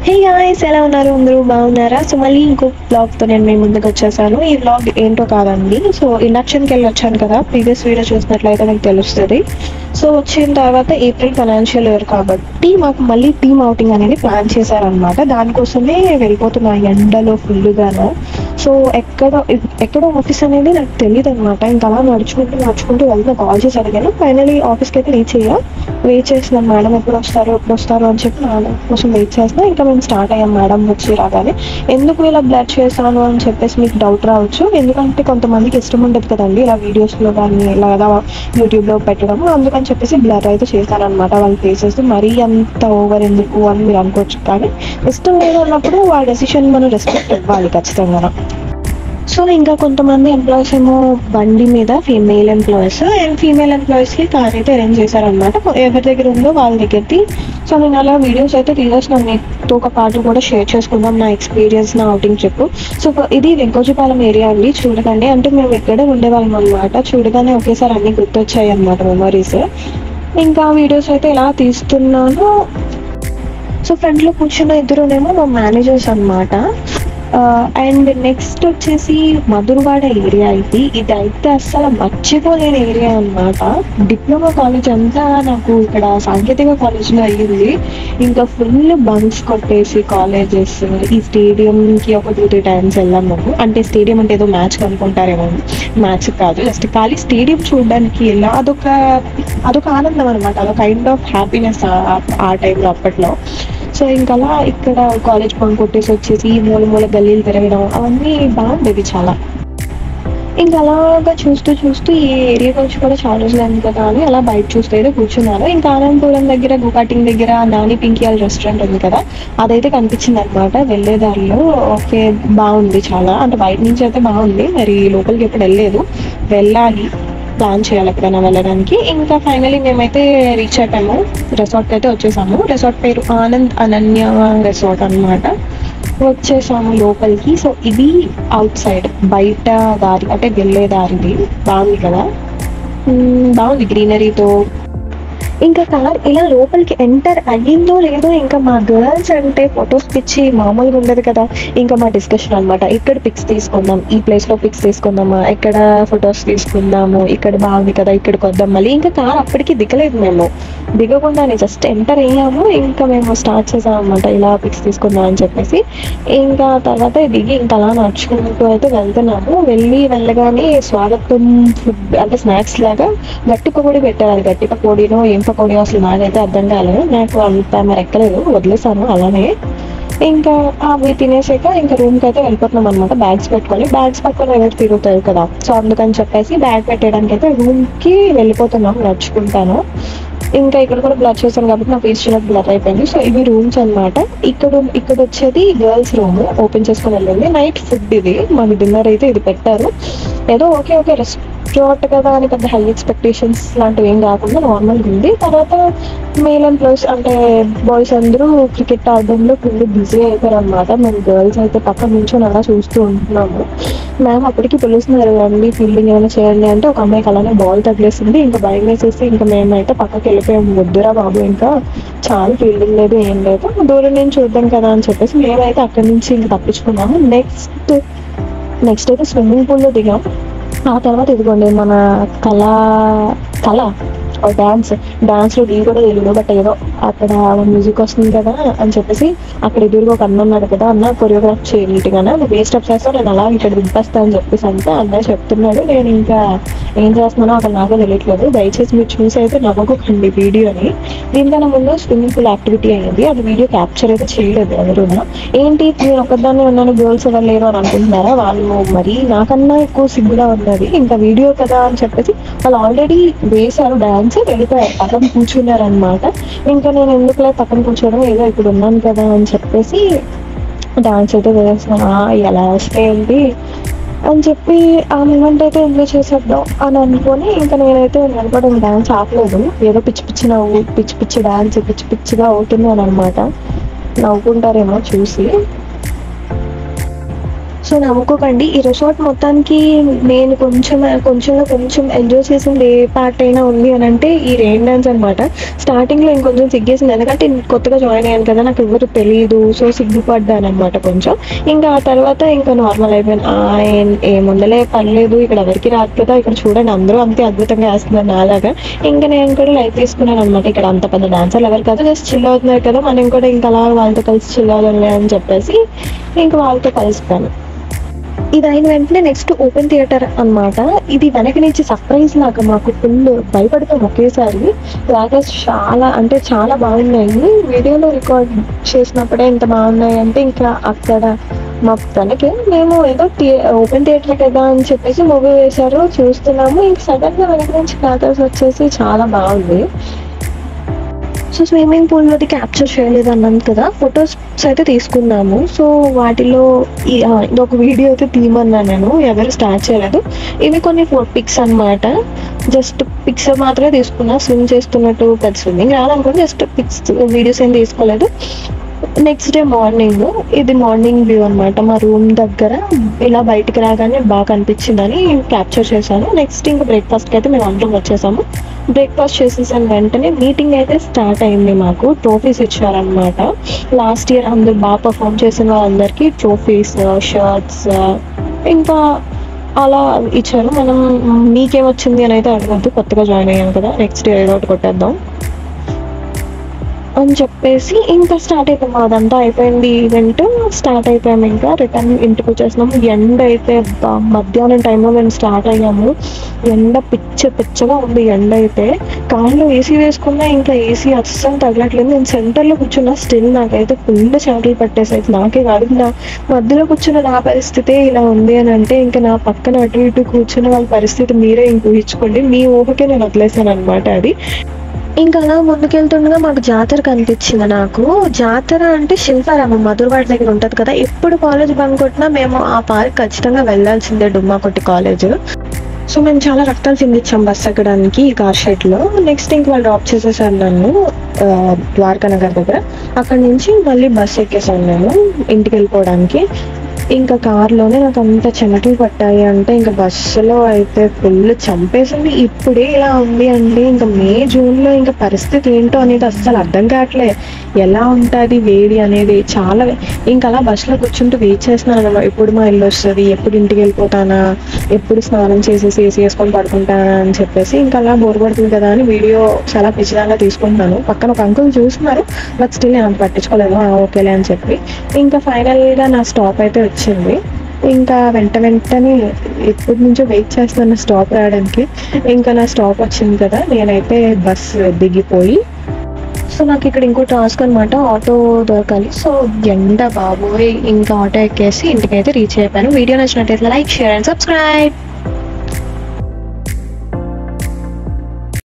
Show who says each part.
Speaker 1: Hey guys ఎలా ఉన్నారు అందరూ బాగున్నారా సో మళ్ళీ ఇంకో బ్లాగ్ తో నేను మీ ముందుకు వచ్చేసాను ఈ బ్లాగ్ ఏంటో కాదండి సో ఇండక్షన్ కి వెళ్ళి వచ్చాను కదా ప్రీవియస్ వీడియో చూసినట్లయితే మీకు తెలుస్తుంది సో వచ్చిన తర్వాత ఏప్రిల్ ఫైనాన్షియల్ ఇయర్ కాబట్టి మాకు మళ్ళీ టీమ్ అవుటింగ్ అనేది ప్లాన్ చేశారనమాట దానికోసమే వెళ్ళిపోతున్నా ఎండలో ఫుల్గాను సో ఎక్కడ ఎక్కడ ఆఫీస్ అనేది నాకు తెలియదు అనమాట ఇంకా అలా నడుచుకుంటూ నడుచుకుంటూ వెళ్తే కాల్ చేసి అడిగాను ఫైనలీ ఆఫీస్కి అయితే రీచ్ అయ్యా వెయిట్ చేస్తున్నాం మేడం ఎప్పుడు వస్తారు ఎప్పుడు వస్తారు అని చెప్పి మేడం కోసం వెయిట్ చేస్తున్నా ఇంకా మేము స్టార్ట్ అయ్యాం మేడం వచ్చి రాగానే ఎందుకు ఇలా బ్లడ్ చేశాను అని చెప్పేసి మీకు డౌట్ రావచ్చు ఎందుకంటే కొంతమందికి ఇష్టం ఉండదు కదండి ఇలా వీడియోస్లో కానీ లేదా యూట్యూబ్లో పెట్టడం అందుకని చెప్పేసి బ్లర్ అయితే చేశాను అనమాట వాళ్ళ ఫేసెస్ మరీ అంత ఓవర్ ఎందుకు అని మీరు అనుకోవచ్చు కానీ ఇష్టం లేదు అన్నప్పుడు ఆ డెసిషన్ మనం రెస్పెక్ట్ ఇవ్వాలి ఖచ్చితంగా సో ఇంకా కొంతమంది ఎంప్లాయీస్ ఏమో బండి మీద female employees and female employees కి కార్ అయితే అరేంజ్ చేశారనమాట ఎవరి దగ్గర ఉందో వాళ్ళ దగ్గరది సో నేను అలా వీడియోస్ అయితే తీసేసినాను మీతో ఒక పాటు కూడా షేర్ చేసుకుందాం నా ఎక్స్పీరియన్స్ నా అవుటింగ్ చెప్పు సో ఇది వెంకోజీపాలెం ఏరియా అండి చూడకండి అంటే మేము ఇక్కడే ఉండేవాళ్ళం అనమాట చూడగానే ఒకేసారి అన్ని గుర్తొచ్చాయి అనమాట మెమరీస్ ఇంకా వీడియోస్ అయితే ఇలా తీస్తున్నాను సో ఫ్రంట్ లో కూర్చున్న ఇద్దరునేమో మా మేనేజర్స్ అనమాట అండ్ నెక్స్ట్ వచ్చేసి మధురవాడ ఏరియా ఇది ఇది అయితే అస్సలు మర్చిపోలేని ఏరియా అన్నమాట డిప్లొమా కాలేజ్ అంతా నాకు ఇక్కడ సాంకేతిక కాలేజ్లో అయ్యింది ఇంకా ఫుల్ బంక్స్ కొట్టేసి కాలేజెస్ ఈ స్టేడియంకి ఒక టూ త్రీ టైమ్స్ వెళ్ళాం మేము అంటే స్టేడియం అంటే ఏదో మ్యాచ్ అనుకుంటారేమో మ్యాచ్ కాదు జస్ట్ ఖాళీ స్టేడియం చూడడానికి వెళ్ళాం అదొక అదొక ఆనందం అనమాట అదొక కైండ్ ఆఫ్ హ్యాపీనెస్ ఆ టైంలో అప్పట్లో సో ఇంకా అలా ఇక్కడ కాలేజ్ పని కొట్టేసి వచ్చేసి ఈ మూల మూల గల్లీలు తిరగడం అవన్నీ బాగుండేది చాలా ఇంకా అలాగా చూస్తూ చూస్తూ ఈ ఏరియా గురించి కూడా చాలా రోజులు అయింది కదా అని అలా బయట చూస్తూ అయితే కూర్చున్నారు ఇంకా ఆనందపురం దగ్గర గుకాటింగ్ దగ్గర నాని పింకియాల్ రెస్టారెంట్ ఉంది కదా అదైతే కనిపించింది అనమాట వెళ్ళేదారిలో ఓకే బాగుంది చాలా అంటే బయట నుంచి అయితే బాగుంది మరి లోపలికి ఎప్పుడు వెళ్ళలేదు వెళ్ళాలి ప్లాన్ చేయాలి ఎప్పుడైనా వెళ్ళడానికి ఇంకా ఫైనలీ మేమైతే రీచ్ అయిపోయాము రిసార్ట్కి అయితే వచ్చేసాము రిసార్ట్ పేరు ఆనంద్ అనన్య రిసార్ట్ అన్నమాట వచ్చేసాము లోపలికి సో ఇది అవుట్ సైడ్ బయట దారి అంటే వెళ్ళే దారిది బాగుంది కదా మ్మ్, బాగుంది గ్రీనరీతో ఇంకా కార్ ఇలా లోపలికి ఎంటర్ అయ్యిందో లేదో ఇంకా మా గర్ల్స్ అంటే ఫొటోస్ పిచ్చి మామూలుగా ఉండదు కదా ఇంకా మా డిస్కషన్ అన్నమాట ఇక్కడ పిక్స్ తీసుకుందాం ఈ ప్లేస్ లో పిక్స్ తీసుకుందామా ఇక్కడ ఫొటోస్ తీసుకుందాము ఇక్కడ బాగుంది కదా ఇక్కడికి వద్దాం మళ్ళీ ఇంకా కార్ అప్పటికి దిగలేదు మేము దిగకుండానే జస్ట్ ఎంటర్ అయ్యాము ఇంకా మేము స్టార్ట్ చేసాం అనమాట ఇలా పిక్స్ తీసుకుందాం అని చెప్పేసి ఇంకా తర్వాత దిగి ఇంకా అలా నడుచుకుంటూ అయితే వెళ్తున్నాము వెళ్ళి వెళ్ళగానే స్వాగతం ఫుడ్ అంటే స్నాక్స్ లాగా గట్టి పకోడీ పెట్టారు అది గట్టి పకోడీనో ఏం పకోడీ అసలు నాకైతే అర్థం కాలేదు నాకు అంత మరి ఎక్కలేదు వదిలేసాను అలానే ఇంకా అవి తినేసాక ఇంకా రూమ్ కి అయితే వెళ్ళిపోతున్నాం అనమాట బ్యాగ్స్ పెట్టుకొని బ్యాగ్స్ పట్టుకొని ఎవరు తిరుగుతారు కదా సో అందుకని చెప్పేసి బ్యాగ్ పెట్టడానికి అయితే రూమ్ కి వెళ్ళిపోతున్నాం నడుచుకుంటాను ఇంకా ఇక్కడ కూడా బ్లర్ చేశాను కాబట్టి నా ఫేస్ చిన్న బ్లర్ అయిపోయింది సో ఇవి రూమ్స్ అన్నమాట ఇక్కడ ఇక్కడ వచ్చేది గర్ల్స్ రూమ్ ఓపెన్ చేసుకొని వెళ్ళింది నైట్ ఫుడ్ ఇది మాకు డిన్నర్ అయితే ఇది పెట్టారు ఏదో ఓకే ఓకే రెస్టారెంట్ కదా అని పెద్ద హై ఎక్స్పెక్టేషన్స్ లాంటివి ఏం కాకుండా నార్మల్గా ఉంది తర్వాత మేల్ అండ్ ప్లస్ అంటే బాయ్స్ అందరూ క్రికెట్ ఆడడంలో ఫుల్ బిజీ అయిపోయారు అనమాట మేము గర్ల్స్ అయితే పక్కన నుంచి అలా చూస్తూ ఉంటున్నాము మ్యామ్ అప్పటికి పిలుస్తున్నారు అండి ఫీల్డింగ్ ఏమైనా చేయండి అంటే ఒక అమ్మాయికి అలానే బాల్ తగిలేసింది ఇంకా భయం వేసేసి ఇంకా మేమైతే పక్కకి వెళ్ళిపోయాము వద్దురా బాబు ఇంకా చాలా ఫీల్డింగ్ లేదు ఏం లేదు దూరం నుంచి చూద్దాం కదా అని చెప్పేసి మేమైతే అక్కడి నుంచి ఇంకా తప్పించుకున్నాము నెక్స్ట్ నెక్స్ట్ అయితే స్విమ్మింగ్ పూల్లో దిగాం ఆ తర్వాత ఇదిగోండి మన కళ కళ డాన్స్ డాన్స్ లో డీ కూడా తెలియదు బట్ ఏదో అక్కడ మ్యూజిక్ వస్తుంది కదా అని చెప్పేసి అక్కడ ఎదురుగా ఒక అన్న ఉన్నాడు కదా అన్న కొరియోగ్రాఫ్ చేయండి కానీ నువ్వు ఏ స్టెప్స్ వేస్తావు నేను అలా ఇక్కడ దింపేస్తా అని చెప్పేసి అంటే అన్నయ్య చెప్తున్నాడు నేను ఇంకా ఏం చేస్తున్నానో అక్కడ నాకు తెలియట్లేదు దయచేసి మీరు చూసి అయితే నవ్వకండి వీడియోని దీనికన్నా ముందు స్విమ్మింగ్ పూల్ యాక్టివిటీ అయింది అది వీడియో క్యాప్చర్ అయితే చేయలేదు ఎవరు ఏంటి నేను ఒకదాన్ని ఉన్నాను గర్ల్స్ ఎవరు లేరు అని అనుకుంటున్నారా వాళ్ళు మరి నాకన్నా ఎక్కువ సిగ్గుగా ఉన్నది ఇంకా వీడియో కదా అని చెప్పేసి వాళ్ళు ఆల్రెడీ వేశారు డాన్స్ వెళ్ళిపోయారు పక్కన కూర్చున్నారు అనమాట ఇంకా నేను ఎందుకులే పక్కన కూర్చోవడం ఏదో ఇప్పుడు ఉన్నాను కదా అని చెప్పేసి డాన్స్ అయితే వేస్తున్నాను "ఆ, ఎలా వస్తే ఏంటి అని చెప్పి ఆ మూమెంట్ అయితే ఎంజాయ్ చేసేద్దాం అని అనుకొని ఇంకా నేనైతే నిలబడి డాన్స్ ఆపలేదు ఏదో పిచ్చి పిచ్చి నవ్వు పిచ్చి పిచ్చి డాన్స్ పిచ్చి పిచ్చిగా అవుతున్నాను అనమాట నవ్వుకుంటారేమో చూసి సో నమ్ముకోకండి ఈ రిసార్ట్ మొత్తానికి నేను కొంచెం కొంచెంలో కొంచెం ఎంజాయ్ చేసింది ఏ పార్ట్ అయినా ఉంది అని అంటే ఈ రెయిన్ డాన్స్ అనమాట స్టార్టింగ్ లో ఇంకొంచెం సిగ్గేసింది ఎందుకంటే నేను కొత్తగా జాయిన్ అయ్యాను కదా నాకు ఎవరు తెలియదు సో సిగ్గుపడ్డాను అనమాట కొంచెం ఇంకా ఆ తర్వాత ఇంకా నార్మల్ అయిపోయింది ఆ, ఏం- ఏముందలే పర్లేదు ఇక్కడ ఎవరికి రాదు కదా ఇక్కడ చూడండి అందరూ అంతే అద్భుతంగా వేస్తున్నారు నాలాగా ఇంకా నేను కూడా లైఫ్ తీసుకున్నాను అనమాట ఇక్కడ అంత పెద్ద డాన్సర్లు ఎవరు కదా జస్ట్ చిల్ అవుతున్నారు కదా మనం కూడా ఇంకా అలా వాళ్ళతో కలిసి చిల్ అవుదాంలే అని చెప్పేసి ఇంకా వాళ్ళతో కలిసిపోయాను ఇది అయిన వెంటనే నెక్స్ట్ ఓపెన్ థియేటర్ అన్నమాట ఇది వెనక నుంచి సర్ప్రైజ్ లాగా మాకు ఫుల్ భయపడతాం ఒకేసారి క్రాకర్స్ చాలా అంటే చాలా బాగున్నాయి వీడియోలో రికార్డ్ చేసినప్పుడే ఇంత బాగున్నాయి అంటే ఇంకా అక్కడ మా తనకి మేము ఏదో ఓపెన్ థియేటర్ కదా అని చెప్పేసి మూవీ వేశారు చూస్తున్నాము ఇంక సడన్ గా వెనక నుంచి క్రాకర్స్ వచ్చేసి చాలా బాగుంది సో స్విమ్మింగ్ పూల్ లోది క్యాప్చర్ చేయలేదు అన్నాను కదా ఫొటోస్ అయితే తీసుకున్నాము సో వాటిలో ఈ ఆ, ఇది ఒక వీడియో అయితే తీయమన్నాను నేను ఎవరు స్టార్ట్ చేయలేదు ఇవి కొన్ని ఫోర్ పిక్స్ అన్నమాట జస్ట్ పిక్స్ మాత్రమే తీసుకున్నా స్విమ్ చేస్తున్నట్టు పెద్ద స్విమ్మింగ్ రాదనుకోండి జస్ట్ పిక్స్ వీడియోస్ ఏం తీసుకోలేదు నెక్స్ట్ డే మార్నింగ్ ఇది మార్నింగ్ వ్యూ అన్నమాట మా రూమ్ దగ్గర ఇలా బయటికి రాగానే బాగా కనిపించిందని క్యాప్చర్ చేశాను నెక్స్ట్ ఇంకా బ్రేక్ఫాస్ట్కి అయితే మేము అందరం వచ్చేసాము బ్రేక్ఫాస్ట్ చేసేసిన వెంటనే మీటింగ్ అయితే స్టార్ట్ అయింది మాకు ట్రోఫీస్ ఇచ్చారనమాట లాస్ట్ ఇయర్ అందరు బాగా పర్ఫామ్ చేసిన వాళ్ళందరికీ ట్రోఫీస్ షర్ట్స్ ఇంకా అలా ఇచ్చారు మనం మీకేమొచ్చింది అని అయితే అడగద్దు కొత్తగా జాయిన్ అయ్యాం కదా నెక్స్ట్ ఇయర్ ఏదో ఒకటి కొట్టేద్దాం అని చెప్పేసి ఇంకా స్టార్ట్ అయిపోయాము అదంతా అయిపోయింది ఈవెంట్ స్టార్ట్ అయిపోయాము ఇంకా రిటర్న్ ఇంటికి వచ్చేసినాము ఎండ అయితే అబ్బా, మధ్యాహ్నం టైంలో మేము స్టార్ట్ అయ్యాము ఎండ పిచ్చ పిచ్చగా ఉంది ఎండ అయితే కాళ్ళు ఏసీ వేసుకున్నా ఇంకా ఏసీ అస్సలు తగలట్లేదు నేను సెంటర్లో కూర్చున్నా స్టిల్ నాకైతే ఫుల్ చెమటలు పట్టేసాయి నాకే కాదు నా మధ్యలో కూర్చున్న నా పరిస్థితి ఇలా ఉంది అని అంటే ఇంకా నా పక్కన అటు ఇటు కూర్చున్న వాళ్ళ పరిస్థితి మీరే ఇంక ఊహించుకోండి మీ ఊహకే నేను వదిలేసాను అనమాట అది ఇంకా అలా ముందుకెళ్తుండగా మాకు జాతర కనిపించింది నాకు జాతర అంటే శిల్పారామం మధురవాడ దగ్గర ఉంటది కదా ఎప్పుడు కాలేజ్ బంక్ కొట్టినా మేము ఆ పార్క్ ఖచ్చితంగా వెళ్ళాల్సిందే డుమ్మా కొట్టి కాలేజ్ సో మేము చాలా రక్తాలు చిందించాం బస్ ఎక్కడానికి ఈ కార్ షెడ్ లో నెక్స్ట్ ఇంక వాళ్ళు డ్రాప్ చేసేసారు నన్ను ఆ, ద్వారకా నగర్ దగ్గర అక్కడ నుంచి మళ్ళీ బస్ ఎక్కేసాను నేను ఇంటికి వెళ్ళిపోవడానికి ఇంకా కార్లోనే నాకు అంత చెమటలు పట్టాయి అంటే ఇంకా బస్సులో అయితే ఫుల్ చంపేసింది ఇప్పుడే ఇలా ఉంది అంటే ఇంకా మే జూన్లో ఇంకా పరిస్థితి ఏంటో అనేది అస్సలు అర్థం కావట్లే ఎలా ఉంటుంది వేడి అనేది చాలా ఇంకా అలా బస్సులో కూర్చుంటూ వెయిట్ చేస్తున్నాను అన్నమాట. ఎప్పుడు మా ఇల్లు వస్తుంది ఎప్పుడు ఇంటికి వెళ్ళిపోతానా ఎప్పుడు స్నానం చేసేసి ఏసీ వేసుకొని పడుకుంటానా అని చెప్పేసి ఇంకా అలా బోర్ పడుతుంది కదా అని వీడియో చాలా పిచ్చిదాగా తీసుకుంటున్నాను పక్కన ఒక అంకుల్ చూస్తున్నారు బట్ స్టిల్ నేను అంత పట్టించుకోలేదు "ఆ, ఓకేలే అని చెప్పి ఇంకా ఫైనల్గా నా స్టాప్ అయితే వచ్చింది ఇంకా వెంట వెంటనే ఎప్పటి నుంచో వెయిట్ చేస్తున్న స్టాప్ రావడానికి ఇంకా నా స్టాప్ వచ్చింది కదా నేనైతే బస్ దిగిపోయి సో నాకు ఇక్కడ ఇంకో టాస్క్ అనమాట ఆటో దొరకాలి సో ఎండ బాబోయ్ ఇంకా ఆటో ఎక్కేసి ఇంటికైతే రీచ్ అయిపోయాను వీడియో నచ్చినట్టయితే లైక్ షేర్ అండ్ సబ్స్క్రైబ్